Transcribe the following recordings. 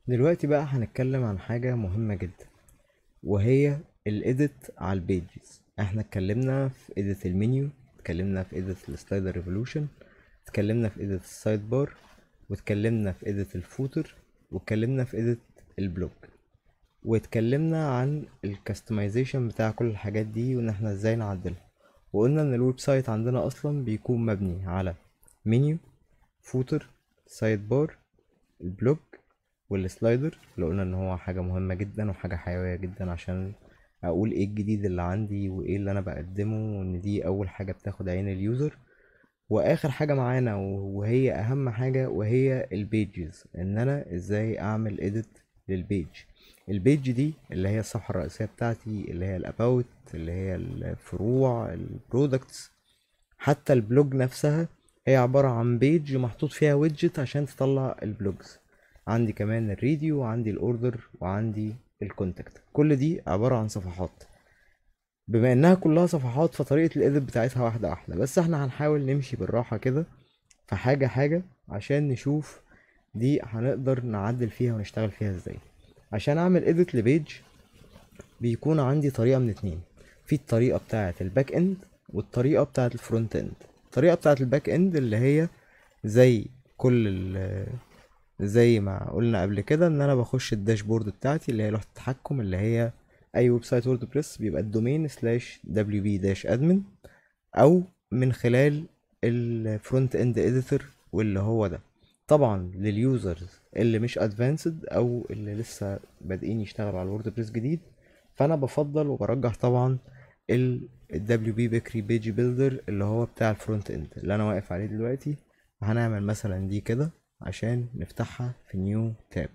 دلوقتي بقى هنتكلم عن حاجة مهمة جدا وهي الايديت على البيجز احنا اتكلمنا في ايديت المنيو اتكلمنا في ايديت السلايدر ريفولوشن اتكلمنا في ايديت السايد بار واتكلمنا في ايديت الفوتر واتكلمنا في ايديت البلوج واتكلمنا عن الكاستمايزيشن بتاع كل الحاجات دي وان احنا ازاي نعدلها وقلنا ان الويب سايت عندنا اصلا بيكون مبني على منيو فوتر سايد بار البلوج والسلايدر اللي قلنا ان هو حاجة مهمة جدا وحاجة حيوية جدا عشان اقول ايه الجديد اللي عندي وايه اللي انا بقدمه وان دي اول حاجة بتاخد عين اليوزر واخر حاجة معانا وهي اهم حاجة وهي البيجز ان انا ازاي اعمل اديت للبيج البيج دي اللي هي الصفحة الرئيسية بتاعتي اللي هي الاباوت اللي هي الفروع البرودكتس حتى البلوج نفسها هي عبارة عن بيج محطوط فيها ويدجت عشان تطلع البلوجز عندي كمان الريديو وعندي الاوردر وعندي الكونتاكت كل دي عبارة عن صفحات بما انها كلها صفحات فطريقة الاديت بتاعتها واحدة واحدة بس احنا هنحاول نمشي بالراحة كده في حاجة حاجة عشان نشوف دي هنقدر نعدل فيها ونشتغل فيها ازاي عشان اعمل اديت لبيج بيكون عندي طريقة من اتنين في الطريقة بتاعة الباك اند والطريقة بتاعة الفرونت اند الطريقة بتاعة الباك اند اللي هي زي كل ال زي ما قلنا قبل كده ان انا بخش الداشبورد بتاعتي اللي هي لوحة التحكم اللي هي اي ويب سايت ووردبريس بيبقى الدومين سلاش دبليو بي داش ادمن او من خلال الفرونت اند اديتور واللي هو ده طبعا لليوزرز اللي مش ادفانسد او اللي لسه بادئين يشتغلوا على الووردبريس جديد فانا بفضل وبرجح طبعا ال دبليو بي بيكري بيج بيلدر اللي هو بتاع الفرونت اند اللي انا واقف عليه دلوقتي هنعمل مثلا دي كده عشان نفتحها في نيو تاب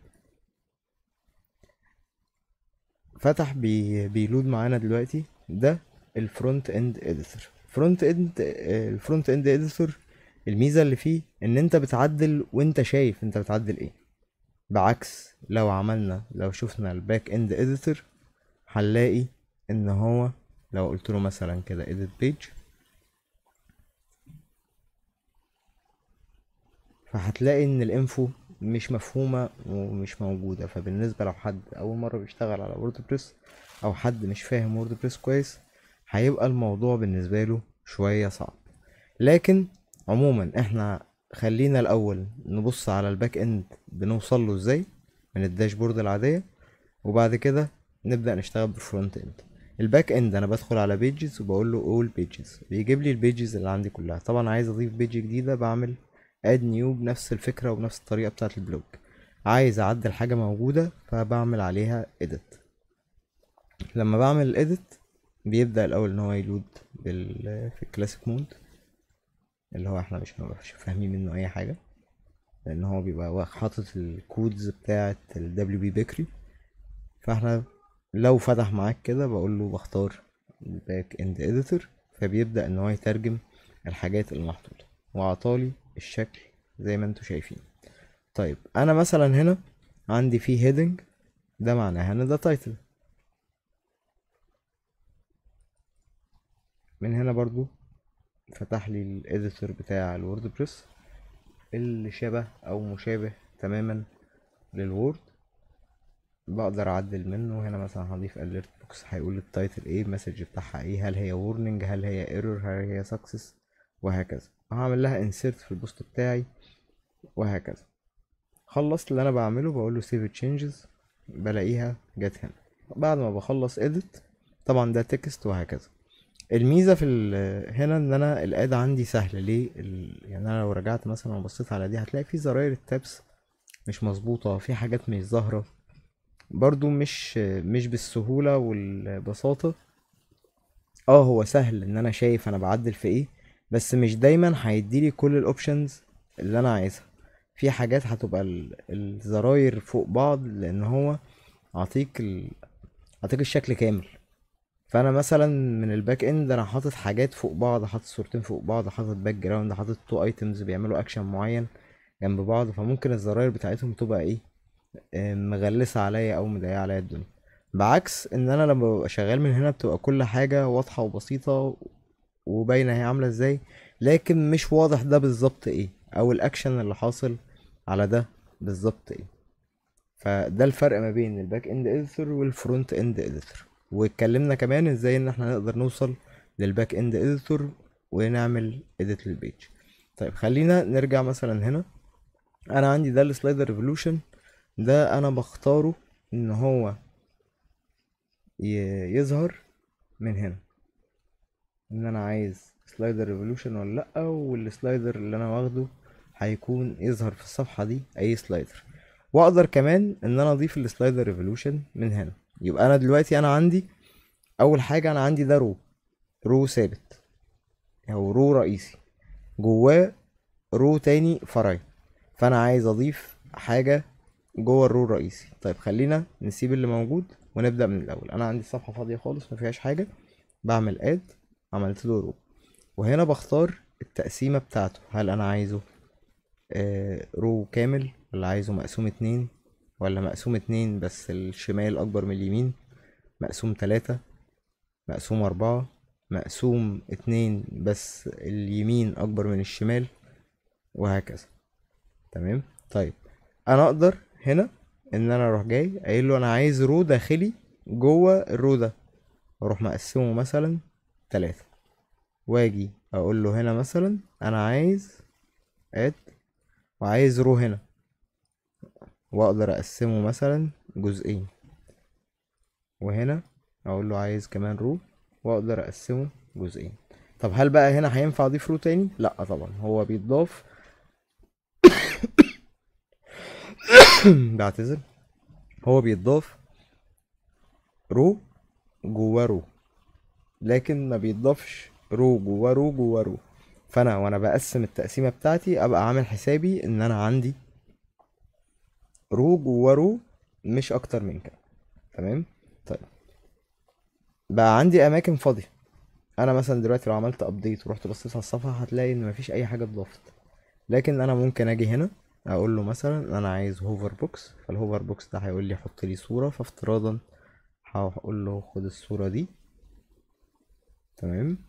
فتح بي بيلود معانا دلوقتي ده الفرونت اند اديتور فرونت اند الفرونت اند اديتور الميزه اللي فيه ان انت بتعدل وانت شايف انت بتعدل ايه بعكس لو عملنا لو شفنا الباك اند اديتور هنلاقي ان هو لو قلت له مثلا كده edit page فهتلاقي ان الانفو مش مفهومة ومش موجودة فبالنسبة لو حد اول مرة بيشتغل على ووردبريس او حد مش فاهم ووردبريس كويس هيبقى الموضوع بالنسبة له شوية صعب لكن عموما احنا خلينا الاول نبص على الباك اند بنوصل له ازاي من الداشبورد العادية وبعد كده نبدأ نشتغل بالفرونت اند الباك اند انا بدخل على بيجز وبقول له اول بيجز بيجيب لي البيجز اللي عندي كلها طبعا عايز اضيف بيج جديده بعمل اد نيو بنفس الفكره وبنفس الطريقه بتاعه البلوج عايز اعدل حاجه موجوده فبعمل عليها edit لما بعمل edit بيبدا الاول ان هو يلود بال في الكلاسيك مود اللي هو احنا مش مش فاهمين منه اي حاجه لان هو بيبقى حاطط الكودز بتاعه ال WP بيكري فاحنا لو فتح معاك كده بقول له بختار الباك اند اديتور فبيبدا ان هو يترجم الحاجات المحطوطه وعطالي الشكل زي ما انتوا شايفين طيب انا مثلا هنا عندي فيه هيدنج ده معناها ان ده تايتل من هنا برضو فتح لي الاديتور بتاع الووردبريس اللي شبه او مشابه تماما للوورد بقدر اعدل منه هنا مثلا هضيف alert box هيقول التايتل ايه المسج بتاعها ايه هل هي warning هل هي error هل هي success وهكذا هعمل لها insert في البوست بتاعي وهكذا خلصت اللي انا بعمله بقول له save changes بلاقيها جت هنا بعد ما بخلص edit طبعا ده تكست وهكذا الميزة في هنا ان انا الاد عندي سهل ليه ال... يعني انا لو رجعت مثلا وبصيت على دي هتلاقي في زراير التابس مش مظبوطة في حاجات مش ظاهرة برضو مش مش بالسهولة والبساطة اه هو سهل ان انا شايف انا بعدل في ايه بس مش دايما هيديلي كل الاوبشنز اللي انا عايزها في حاجات هتبقى الزراير فوق بعض لان هو عطيك ال... عطيك الشكل كامل فانا مثلا من الباك اند انا حاطط حاجات فوق بعض حاطط صورتين فوق بعض حاطط باك جراوند حاطط تو ايتمز بيعملوا اكشن معين جنب بعض فممكن الزراير بتاعتهم تبقى ايه مغلسة عليا او مضايقة عليا الدنيا بعكس ان انا لما ببقى شغال من هنا بتبقى كل حاجة واضحة وبسيطة وباينة هي عاملة ازاي لكن مش واضح ده بالظبط ايه او الاكشن اللي حاصل على ده بالظبط ايه فده الفرق ما بين الباك اند اديتور والفرونت اند اديتور واتكلمنا كمان ازاي ان احنا نقدر نوصل للباك اند اديتور ونعمل اديت للبيج طيب خلينا نرجع مثلا هنا انا عندي ده السلايدر ريفولوشن ده انا بختاره ان هو ي- يظهر من هنا ان انا عايز سلايدر ريفولوشن ولا لا والسلايدر اللي انا واخده هيكون يظهر في الصفحة دي اي سلايدر واقدر كمان ان انا اضيف السلايدر ريفولوشن من هنا يبقى انا دلوقتي انا عندي اول حاجة انا عندي ده رو رو ثابت او رو رئيسي جواه رو تاني فرعي فانا عايز اضيف حاجة جوه الرو الرئيسي طيب خلينا نسيب اللي موجود ونبدأ من الاول انا عندي الصفحة فاضية خالص ما فيهاش حاجة بعمل اد عملت له رو وهنا بختار التقسيمة بتاعته هل انا عايزه آه، رو كامل ولا عايزه مقسوم اتنين ولا مقسوم اتنين بس الشمال اكبر من اليمين مقسوم تلاتة مقسوم اربعة مقسوم اتنين بس اليمين اكبر من الشمال وهكذا تمام طيب انا اقدر هنا ان انا اروح جاي قايل له انا عايز رو داخلي جوه الرو ده اروح مقسمه مثلا تلاتة واجي اقول له هنا مثلا انا عايز اد وعايز رو هنا واقدر اقسمه مثلا جزئين وهنا اقول له عايز كمان رو واقدر اقسمه جزئين طب هل بقى هنا هينفع اضيف رو تاني لا طبعا هو بيتضاف بعتذر هو بيتضاف رو جواه رو لكن ما بيتضافش رو جواه رو جواه رو فانا وانا بقسم التقسيمه بتاعتي ابقى عامل حسابي ان انا عندي رو جواه رو مش اكتر من كده تمام طيب بقى عندي اماكن فاضيه انا مثلا دلوقتي لو عملت ابديت ورحت بصيت على الصفحه هتلاقي ان مفيش اي حاجه اتضافت لكن انا ممكن اجي هنا اقول له مثلا انا عايز هوفر بوكس فالهوفر بوكس ده هيقول لي حط لي صوره فافتراضا هقول له خد الصوره دي تمام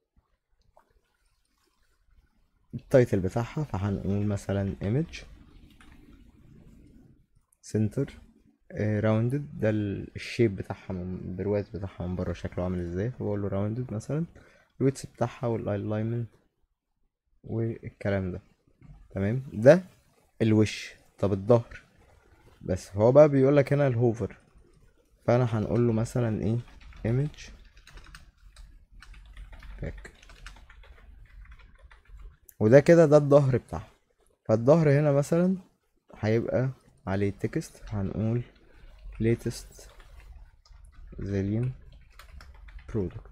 التايتل بتاعها فهنقول مثلا image center راوندد ده ال- الشيب بتاعها من البرواز بتاعها من بره شكله عامل ازاي فبقول له راوندد مثلا الويتس بتاعها والالاينمنت والكلام ده تمام ده الوش طب الظهر بس هو بقى بيقول لك هنا الهوفر فانا هنقول له مثلا ايه image back وده كده ده الظهر بتاعها فالظهر هنا مثلا هيبقى عليه تكست هنقول latest zillion product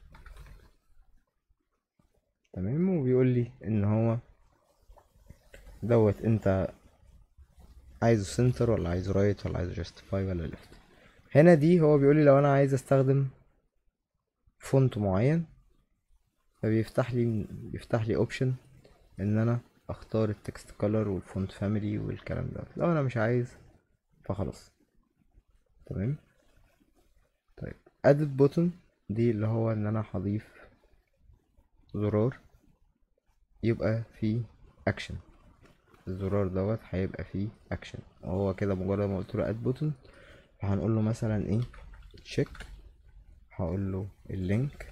تمام وبيقول لي ان هو دوت انت عايزه سنتر ولا عايزه رايت ولا عايزه جاستيفاي ولا ليفت هنا دي هو بيقول لي لو انا عايز استخدم فونت معين فبيفتح لي بيفتح لي اوبشن ان انا اختار التكست كولر والفونت فاميلي والكلام ده لو انا مش عايز فخلاص تمام طيب edit button دي اللي هو ان انا هضيف زرار يبقى فيه اكشن الزرار دوت هيبقى فيه اكشن وهو كده مجرد ما قلت له اد بوتن فهنقول له مثلا ايه تشيك هقول له اللينك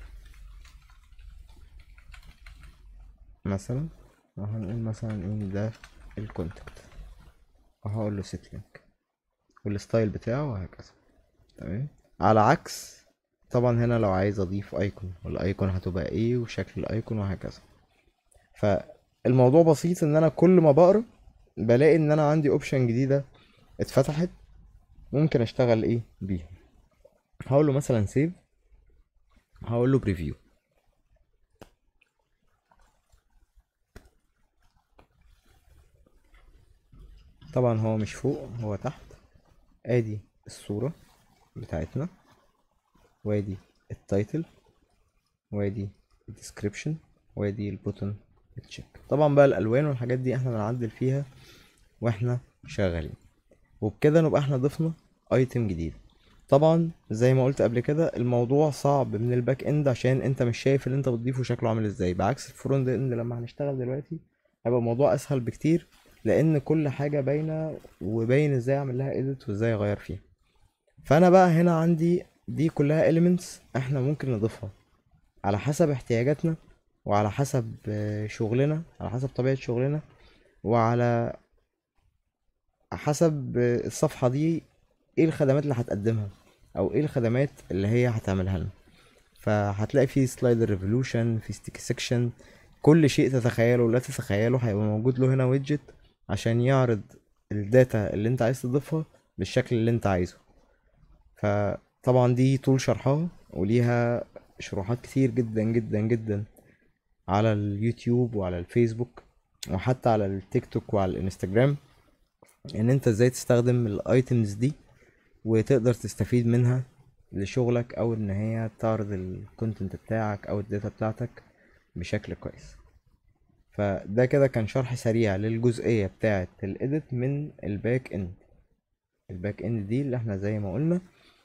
مثلا وهنقول مثلا ايه ده الكونتاكت وهقول له سيت لينك والستايل بتاعه وهكذا تمام على عكس طبعا هنا لو عايز اضيف ايكون والايكون هتبقى ايه وشكل الايكون وهكذا فالموضوع بسيط ان انا كل ما بقرا بلاقي ان انا عندي اوبشن جديده اتفتحت ممكن اشتغل ايه بيها هقول له مثلا سيف هقول له بريفيو طبعا هو مش فوق هو تحت ادي الصورة بتاعتنا وادي التايتل وادي الديسكريبشن وادي البوتن التشيك طبعا بقى الالوان والحاجات دي احنا بنعدل فيها واحنا شغالين وبكده نبقى احنا ضفنا ايتم جديد طبعا زي ما قلت قبل كده الموضوع صعب من الباك اند عشان انت مش شايف اللي انت بتضيفه شكله عامل ازاي بعكس الفرونت اند لما هنشتغل دلوقتي هيبقى الموضوع اسهل بكتير لان كل حاجه باينه وباين ازاي اعمل لها edit وازاي اغير فيها فانا بقى هنا عندي دي كلها elements احنا ممكن نضيفها على حسب احتياجاتنا وعلى حسب آه، شغلنا على حسب طبيعة شغلنا وعلى حسب آه، الصفحة دي ايه الخدمات اللي هتقدمها او ايه الخدمات اللي هي هتعملها لنا فهتلاقي في سلايدر ريفولوشن في ستيكي سيكشن كل شيء تتخيله ولا تتخيله هيبقى موجود له هنا ويدجت عشان يعرض الداتا اللي انت عايز تضيفها بالشكل اللي انت عايزه فطبعا دي طول شرحها وليها شروحات كتير جدا جدا جدا على اليوتيوب وعلى الفيسبوك وحتى على التيك توك وعلى الانستجرام ان انت ازاي تستخدم الايتمز دي وتقدر تستفيد منها لشغلك او ان هي تعرض الكونتنت بتاعك او الداتا بتاعتك بشكل كويس فده كده كان شرح سريع للجزئية بتاعة الإيديت من الباك إند الباك إند دي اللي احنا زي ما قلنا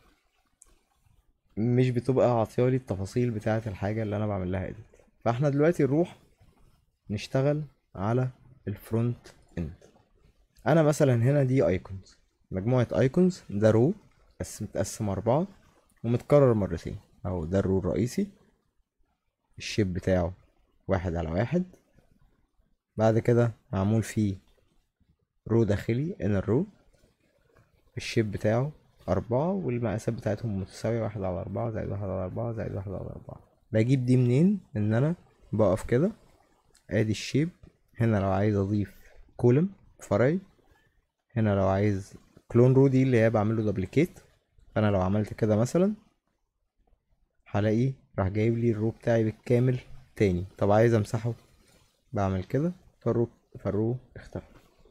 مش بتبقى عطيالي التفاصيل بتاعة الحاجة اللي أنا بعمل لها إيديت فاحنا دلوقتي نروح نشتغل على الفرونت إند أنا مثلا هنا دي أيكونز مجموعة أيكونز ده رو بس متقسم أربعة ومتكرر مرتين أهو ده الرو الرئيسي الشيب بتاعه واحد على واحد بعد كده معمول فيه رو داخلي inner رو الشيب بتاعه أربعة والمقاسات بتاعتهم متساوية واحد على أربعة زائد واحد على أربعة زائد واحد على أربعة بجيب دي منين إن أنا بقف كده أدي الشيب هنا لو عايز أضيف كولم فرعي هنا لو عايز كلون رو دي اللي هي بعمله دوبليكيت فأنا لو عملت كده مثلا هلاقي راح جايب لي الرو بتاعي بالكامل تاني طب عايز امسحه بعمل كده فالرو فالرو اختفى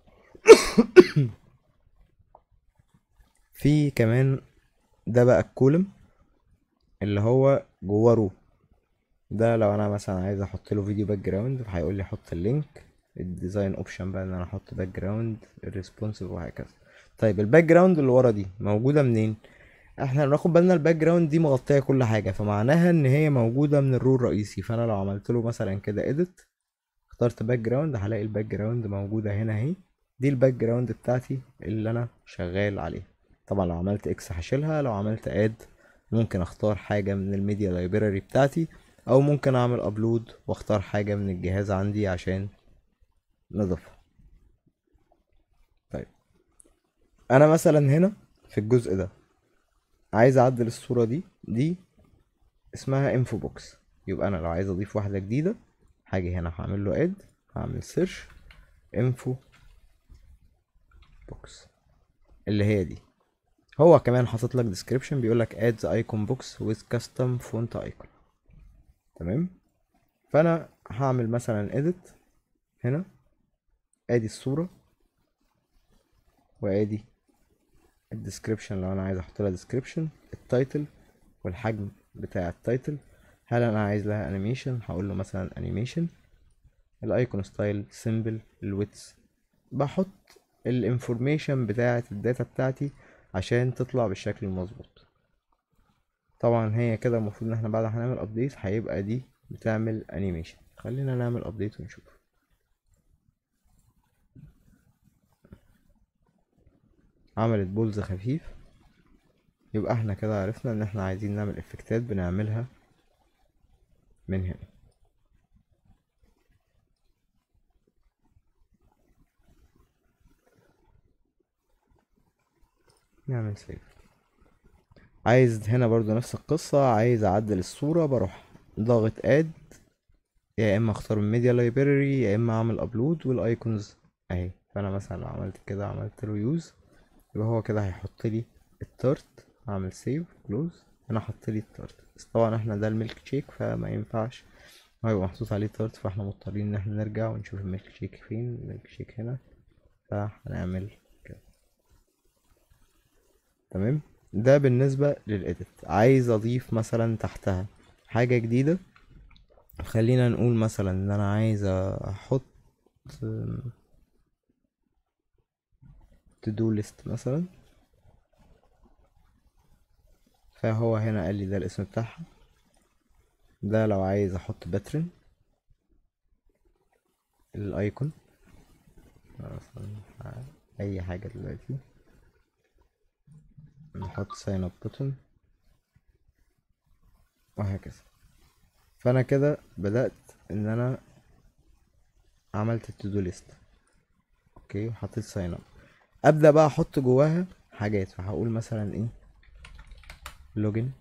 في كمان ده بقى الكولم اللي هو جوه رو ده لو انا مثلا عايز احط له فيديو باك جراوند فهيقول لي حط اللينك الديزاين اوبشن بقى ان انا احط باك جراوند الريسبونسيف وهكذا طيب الباك جراوند اللي ورا دي موجوده منين احنا بناخد بالنا الباك جراوند دي مغطيه كل حاجه فمعناها ان هي موجوده من الرو الرئيسي فانا لو عملت له مثلا كده edit اخترت باك جراوند هلاقي الباك جراوند موجوده هنا اهي دي الباك جراوند بتاعتي اللي انا شغال عليها طبعا لو عملت اكس هشيلها لو عملت اد ممكن اختار حاجه من الميديا لايبراري بتاعتي او ممكن اعمل ابلود واختار حاجه من الجهاز عندي عشان نضيفها طيب انا مثلا هنا في الجزء ده عايز اعدل الصورة دي دي اسمها انفو بوكس يبقى انا لو عايز اضيف واحدة جديدة هاجي هنا هعمل له اد هعمل سيرش انفو بوكس اللي هي دي هو كمان حاطط لك ديسكريبشن بيقول لك اد ذا ايكون بوكس with custom font icon تمام فانا هعمل مثلا edit هنا ادي الصورة وادي الديسكريبشن لو انا عايز احط لها ديسكريبشن التايتل والحجم بتاع التايتل هل انا عايز لها انيميشن هقول له مثلا انيميشن الايكون ستايل سيمبل الويتس بحط الانفورميشن بتاعه الداتا بتاعتي عشان تطلع بالشكل المظبوط طبعا هي كده المفروض ان احنا بعد ما هنعمل ابديت هيبقى دي بتعمل انيميشن خلينا نعمل ابديت ونشوف عملت بولز خفيف يبقى احنا كده عرفنا ان احنا عايزين نعمل افكتات بنعملها من هنا نعمل سيف عايز هنا برضو نفس القصة عايز اعدل الصورة بروح ضاغط اد يا اما اختار الميديا لايبراري يا اما اعمل ابلود والايكونز اهي فانا مثلا لو عملت كده عملت له يوز يبقى هو كده هيحط لي التارت اعمل سيف كلوز انا حط لي التارت بس طبعا احنا ده الميلك شيك فما ينفعش هو يبقى محطوط عليه تارت فاحنا مضطرين ان احنا نرجع ونشوف الميلك شيك فين الميلك شيك هنا فهنعمل كده تمام ده بالنسبة للإيديت عايز أضيف مثلا تحتها حاجة جديدة خلينا نقول مثلا إن أنا عايز أحط to do list مثلا فهو هنا قال لي ده الاسم بتاعها ده لو عايز احط باترن الايكون مثلا اي حاجة دلوقتي نحط ساين اب بوتن وهكذا فانا كده بدأت ان انا عملت التودو ليست اوكي وحطيت ساين اب ابدأ بقى احط جواها حاجات فهقول مثلا ايه لوجن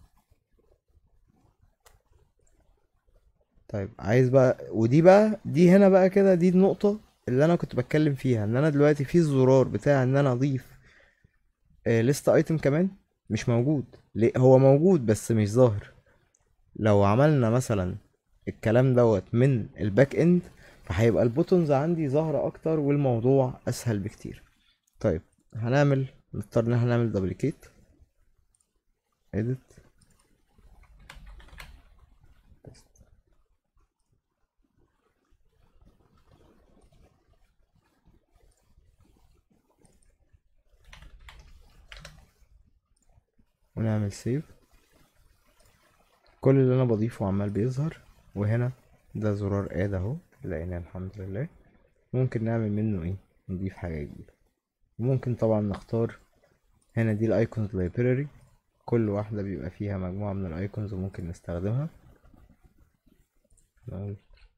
طيب عايز بقى ودي بقى دي هنا بقى كده دي النقطة اللي انا كنت بتكلم فيها ان انا دلوقتي في الزرار بتاع ان انا اضيف ليست ايتم كمان مش موجود ليه هو موجود بس مش ظاهر لو عملنا مثلا الكلام دوت من الباك اند فهيبقى البوتونز عندي ظاهرة اكتر والموضوع اسهل بكتير طيب هنعمل نضطر ان احنا نعمل دبليكيت edit ونعمل سيف كل اللي انا بضيفه عمال بيظهر وهنا ده زرار اد اهو لقيناه الحمد لله ممكن نعمل منه ايه نضيف حاجة جديدة وممكن طبعا نختار هنا دي الايكونز لايبراري كل واحدة بيبقى فيها مجموعة من الايكونز وممكن نستخدمها نقول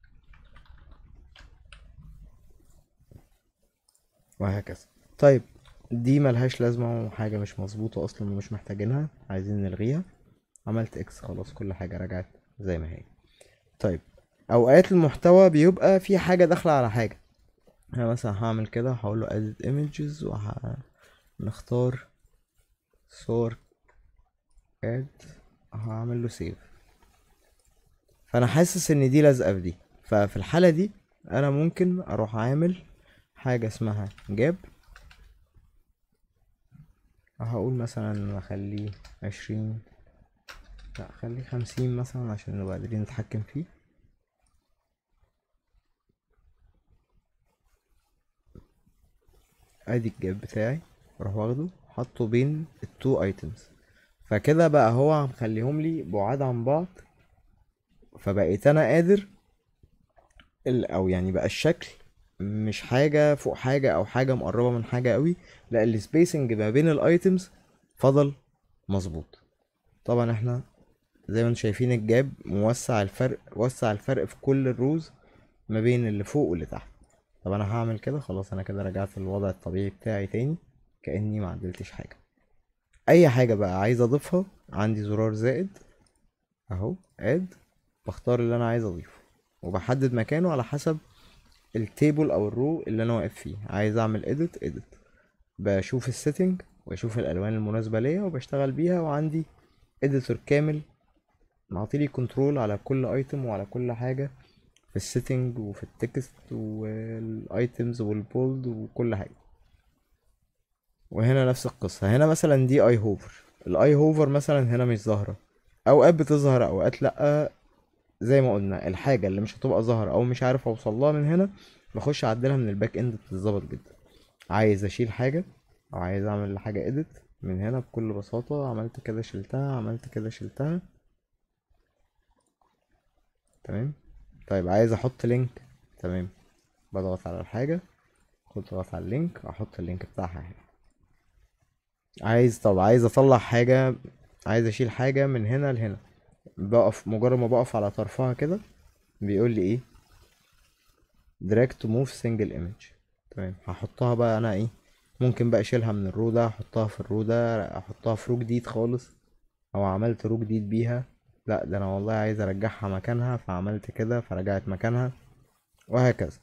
وهكذا طيب دي ملهاش لازمة وحاجة مش مظبوطة أصلا ومش محتاجينها عايزين نلغيها عملت اكس خلاص كل حاجة رجعت زي ما هي طيب أوقات المحتوى بيبقى في حاجة داخلة على حاجة أنا مثلا هعمل كده هقول له edit images وهنختار صور add هعمل له save فأنا حاسس إن دي لازقة في دي ففي الحالة دي أنا ممكن أروح عامل حاجة اسمها جاب هقول مثلا اخليه عشرين لا خليه خمسين مثلا عشان نبقى قادرين نتحكم فيه ادي الجاب بتاعي اروح واخده حطه بين التو ايتمز فكده بقى هو مخليهم لي بعاد عن بعض فبقيت انا قادر ال- او يعني بقى الشكل مش حاجة فوق حاجة او حاجة مقربة من حاجة قوي لا السبيسنج ما بين الايتمز فضل مظبوط طبعا احنا زي ما انتم شايفين الجاب موسع الفرق وسع الفرق في كل الروز ما بين اللي فوق واللي تحت طب انا هعمل كده خلاص انا كده رجعت للوضع الطبيعي بتاعي تاني كأني ما عدلتش حاجة اي حاجة بقى عايز اضيفها عندي زرار زائد اهو اد بختار اللي انا عايز اضيفه وبحدد مكانه على حسب التيبل او الرو اللي انا واقف فيه عايز اعمل edit edit بشوف السيتنج واشوف الالوان المناسبه ليا وبشتغل بيها وعندي اديتور كامل معطيلي كنترول على كل ايتم وعلى كل حاجه في السيتنج وفي التكست والايتمز والبولد وكل حاجه وهنا نفس القصه هنا مثلا دي اي هوفر الاي هوفر مثلا هنا مش ظاهره اوقات بتظهر اوقات لا زي ما قلنا الحاجه اللي مش هتبقى ظاهره او مش عارف اوصل لها من هنا بخش اعدلها من الباك اند بتتظبط جدا عايز اشيل حاجه او عايز اعمل حاجه اديت من هنا بكل بساطه عملت كده شلتها عملت كده شلتها تمام طيب عايز احط لينك تمام بضغط على الحاجه بضغط على اللينك احط اللينك بتاعها هنا عايز طب عايز اطلع حاجه عايز اشيل حاجه من هنا لهنا بقف مجرد ما بقف على طرفها كده بيقول لي ايه drag to move single image تمام هحطها بقى انا ايه ممكن بقى اشيلها من الرو ده احطها في الرو ده احطها في رو جديد خالص او عملت رو جديد بيها لا ده انا والله عايز ارجعها مكانها فعملت كده فرجعت مكانها وهكذا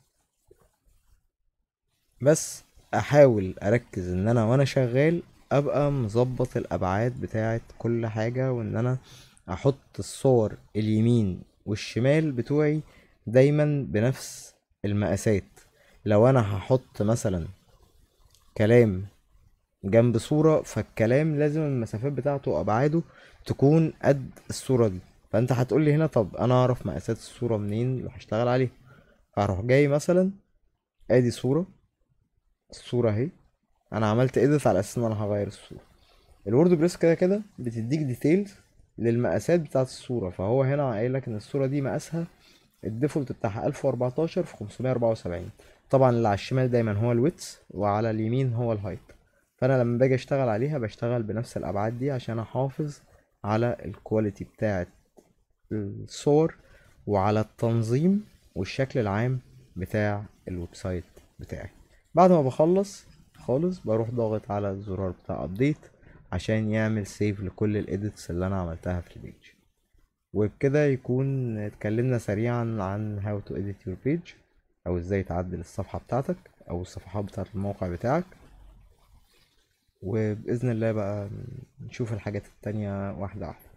بس احاول اركز ان انا وانا شغال ابقى مظبط الابعاد بتاعت كل حاجة وان انا احط الصور اليمين والشمال بتوعي دايما بنفس المقاسات لو انا هحط مثلا كلام جنب صورة فالكلام لازم المسافات بتاعته وابعاده تكون قد الصورة دي فانت هتقولي هنا طب انا اعرف مقاسات الصورة منين اللي هشتغل عليها هروح جاي مثلا ادي صورة الصورة اهي انا عملت اديت على اساس ان انا هغير الصورة الورد بريس كده كده بتديك ديتيلز للمقاسات بتاعت الصورة فهو هنا قايل لك ان الصورة دي مقاسها الديفولت بتاعها 1014 في 574 طبعا اللي على الشمال دايما هو الويتس وعلى اليمين هو الهايت فانا لما باجي اشتغل عليها بشتغل بنفس الابعاد دي عشان احافظ على الكواليتي بتاعه الصور وعلى التنظيم والشكل العام بتاع الويب سايت بتاعي بعد ما بخلص خالص بروح ضاغط على الزرار بتاع ابديت عشان يعمل سيف لكل الايديتس اللي انا عملتها في البيج وبكده يكون اتكلمنا سريعا عن how to edit your page او ازاي تعدل الصفحة بتاعتك او الصفحات بتاعت الموقع بتاعك وبإذن الله بقى نشوف الحاجات التانية واحدة واحدة